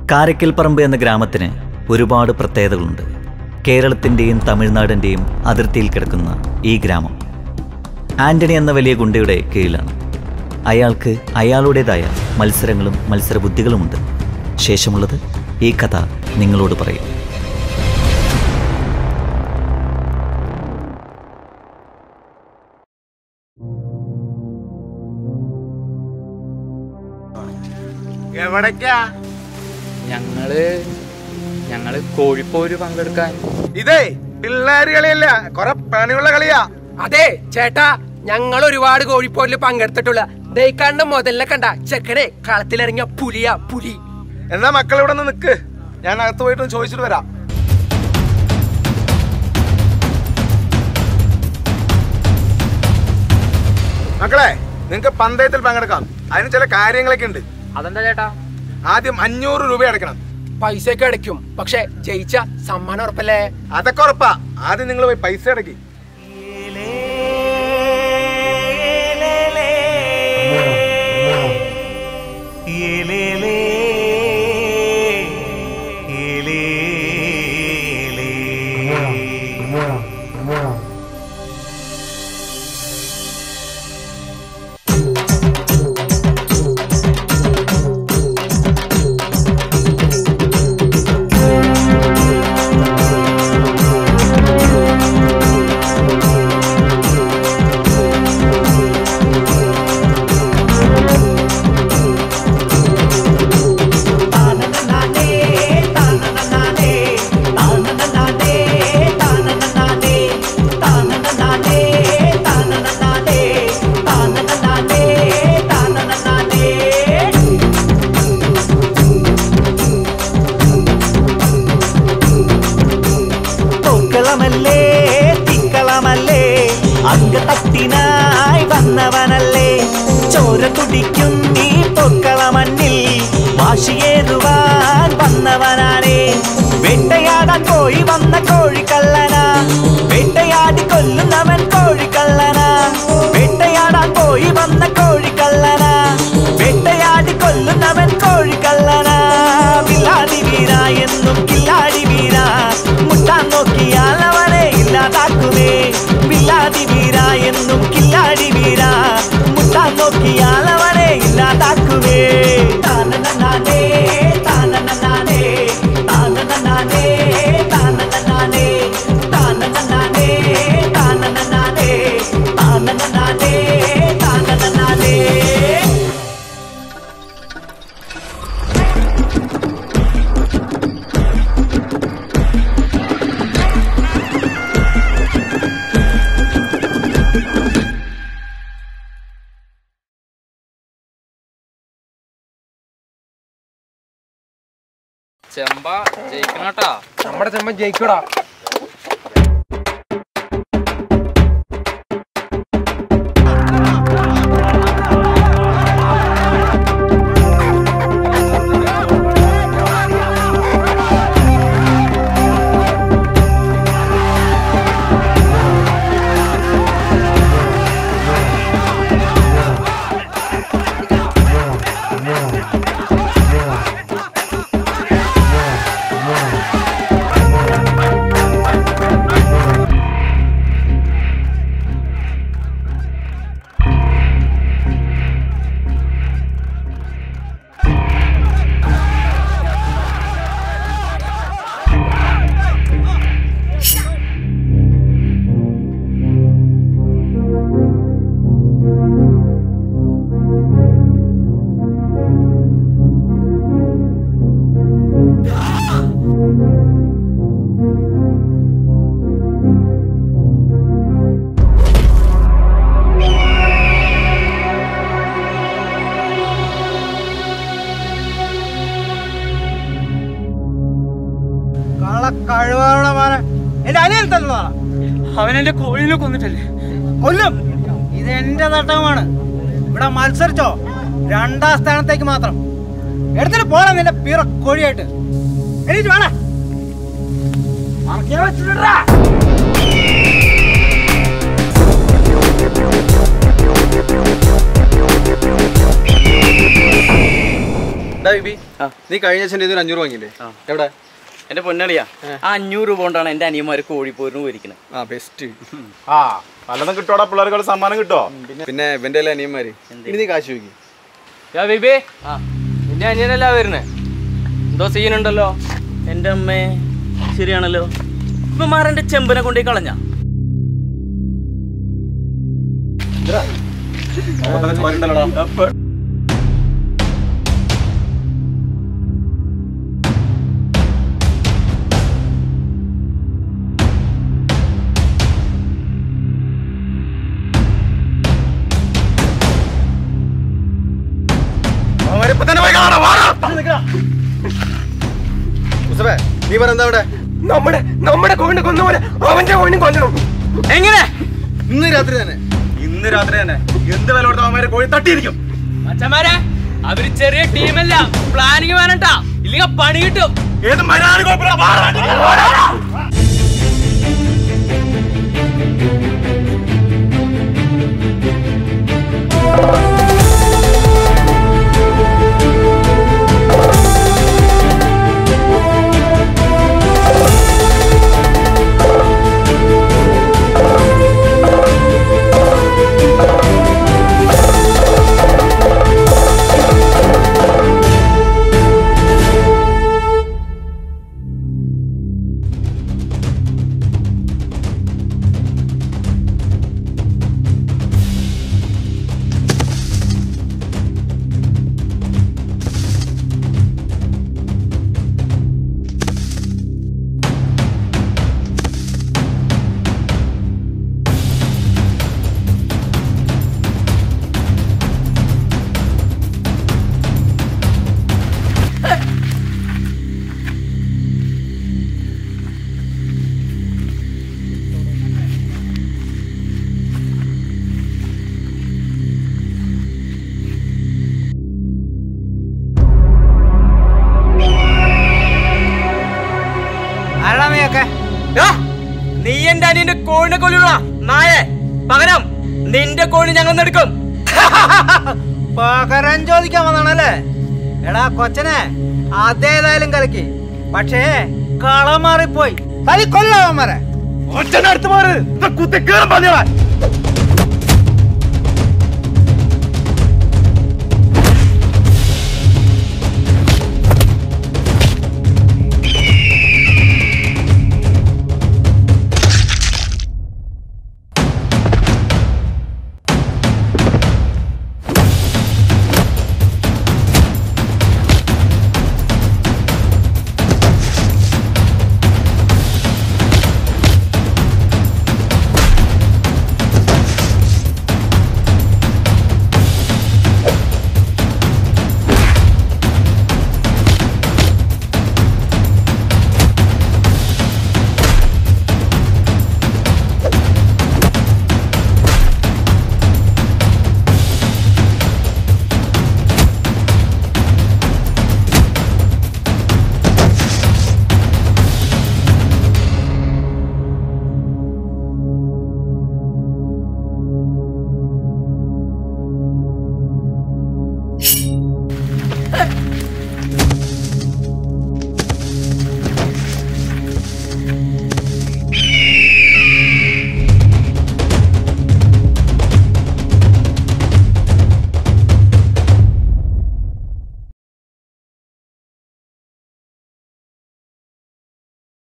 കാരക്കൽപ്പറമ്പ് എന്ന ഗ്രാമത്തിന് ഒരുപാട് പ്രത്യേകതകളുണ്ട് കേരളത്തിൻ്റെയും തമിഴ്നാടിൻ്റെയും അതിർത്തിയിൽ കിടക്കുന്ന ഈ ഗ്രാമം ആന്റണി എന്ന വലിയ ഗുണ്ടയുടെ കീഴിലാണ് അയാൾക്ക് അയാളുടേതായ മത്സരങ്ങളും മത്സരബുദ്ധികളുമുണ്ട് ശേഷമുള്ളത് ഈ കഥ നിങ്ങളോട് പറയും എവിടേക്കാ ഞങ്ങള് ഞങ്ങള് കോഴിപ്പോര് പങ്കെടുക്കാൻ ഇതേ പിള്ളേര് കളിയല്ല കൊറേ പണിയുള്ള കളിയാ അതെ ചേട്ടാ ഞങ്ങൾ ഒരുപാട് കോഴിപ്പോരിൽ പങ്കെടുത്തിട്ടുള്ള ദൈക്കാണ്ട് മുതലിനെ കണ്ട ചെക്കനെ കളത്തിലിറങ്ങിയ പുലിയാ പുലി എന്നാ മക്കൾ ഇവിടെ നിന്ന് നിക്ക് ഞാൻ അകത്ത് പോയിട്ട് ഒന്ന് ചോദിച്ചിട്ട് വരാം മക്കളെ നിങ്ങക്ക് പന്തയത്തിൽ പങ്കെടുക്കാം അതിന് ചില കാര്യങ്ങളൊക്കെ ഉണ്ട് അതെന്താ ചേട്ടാ ആദ്യം അഞ്ഞൂറ് രൂപ അടയ്ക്കണം പൈസ ഒക്കെ അടയ്ക്കും പക്ഷെ ജയിച്ച സമ്മാനം ഉറപ്പല്ലേ അതൊക്കെ ഉറപ്പാ ആദ്യം നിങ്ങൾ പോയി പൈസ അടക്കി പൂക്കളമല്ലേ തിക്കളമല്ലേ അങ്കത്തട്ടിനായി വന്നവനല്ലേ ചോര തുടിക്കും നീ പൊക്കള മണ്ണിൽ വാശിയേറുവാൻ വന്നവനാണേ വേട്ടയാടാൻ പോയി വന്ന കോഴിക്കള്ളനാ വേട്ടയാടി കൊല്ലുന്നവൻ കോഴിക്കള്ളനാ വേട്ടയാടാൻ പോയി വന്ന കോഴിക്കള്ളനാ വേട്ടയാടി കൊല്ലുന്നവൻ കോഴിക്കള്ളനാ വില്ലാടി വീര എന്നും കില്ലാടി വീര മുട്ടാൻ നോക്കിയാൽ അവനെ ഇല്ലാതാക്കുമേ വില്ലാടി വീര എന്നും കില്ലാടി വീര മുട്ടാൻ നോക്കിയാൽ അവനെ ഇല്ലാതാക്കുമേ താനനനാനേ താനനനാനേ താനനനാനേ താനനനാനേ താനനനാനേ താനനനാനേ താനനനാനേ താനനനാനേ ചെമ്പ ജയിക്കണട്ടാ നമ്മുടെ ചെമ്മൻ ജയിക്കൂടാ കഴിവാണോ മോനെ എന്റെ അനിയൻ തന്നതാ അവൻ എന്റെ കോഴിനെ കൊന്നിട്ടല്ലേ കൊല്ലും ഇത് എന്റെ തട്ടമാണ് ഇവിടെ മത്സരിച്ചോ രണ്ടാം സ്ഥാനത്തേക്ക് മാത്രം എടുത്തിട്ട് പോണം നിന്റെ പിറ കോഴിയായിട്ട് എണീറ്റ് വേണേ മറക്കാൻ വെച്ചിട്ടാ ഡാ ബിബി നീ കഴിഞ്ഞ ദിവസം ഒരു അഞ്ഞൂറ് വാങ്ങിയില്ലേ എവിടെ എന്റെ പൊന്നളിയാ ആ അഞ്ഞൂറ് രൂപ കൊണ്ടാണ് എന്റെ അനിയന്മാര് കോഴിപ്പോരിന് പോയിരിക്കുന്നത് ആ ബെസ്റ്റ് ആ നല്ലതും കിട്ടോടാ പിള്ളേർക്ക് സമ്മാനം കിട്ടോ പിന്നെ ഇവന്റെ എല്ലാ അനിയന്മാര് ഇനി നീ കാശ് ചോദിക്കും ബേബി നിന്റെ അനിയനല്ല വരുന്നേ എന്തോ സീനുണ്ടല്ലോ എന്റെ അമ്മേ ശരിയാണല്ലോ ഇവന്മാരെന്റെ ചെമ്പനെ കൊണ്ടേ കളഞ്ഞ മുസഫേ നീ പറ എന്താ അവിടെ നമ്മുടെ നമ്മുടെ കോഴിനെ കൊന്ന പോലെ അവന്റെ കോഴിനെ കൊല്ലണം എങ്ങനെ ഇന്ന് രാത്രി തന്നെ ഇന്ന് രാത്രി തന്നെ എന്ത് വില കൊടുത്ത അവന്മാരെ കോഴി തട്ടിയിരിക്കും അച്ഛന്മാരെ അവര് ചെറിയ ടീമല്ല പ്ലാനിങ് വേണട്ടാ ഇല്ലെങ്കിൽ പണി കിട്ടും ഏത് മര്യാദ ആരാ നീയൊക്കെ നീ എന്റെ അനിയന്റെ കോഴിനെ കൊല്ലുള്ള നായേ പകരം നിന്റെ കോഴി ഞങ്ങൾ എടുക്കും പകരം ചോദിക്കാൻ വന്നാണല്ലേ എടാ കൊച്ചനെ അതേതായാലും കലക്കി പക്ഷേ കളം മാറിപ്പോയി തലി കൊല്ലവന്മാരെ ഒറ്റ അടുത്ത് മാറ് കുത്തി കയറും പറഞ്ഞാ